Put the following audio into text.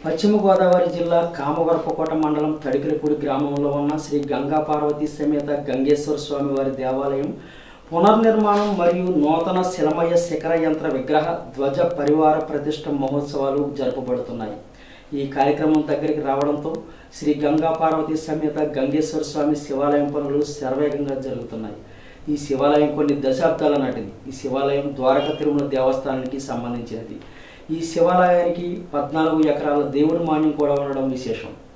పశ్చిమ గోదావరి జిల్లా కామవరపకోట మండలం తడికిలపూడి గ్రామంలో ఉన్న శ్రీ గంగా పార్వతీ సమేత గంగేశ్వర స్వామి వారి దేవాలయం పునర్నిర్మాణం మరియు నూతన శిలమయ శిఖర యంత్ర విగ్రహ ధ్వజ పరివార ప్రతిష్ట మహోత్సవాలు జరపబడుతున్నాయి ఈ కార్యక్రమం దగ్గరికి రావడంతో శ్రీ గంగా పార్వతీ సమేత గంగేశ్వర స్వామి శివాలయం పనులు శరవేగంగా జరుగుతున్నాయి ఈ శివాలయం కొన్ని దశాబ్దాల నాటిది ఈ శివాలయం ద్వారక తిరుమల దేవస్థానానికి సంబంధించినది ఈ శివాలయానికి పద్నాలుగు ఎకరాల దేవుడి మాన్యం కూడా ఉండడం విశేషం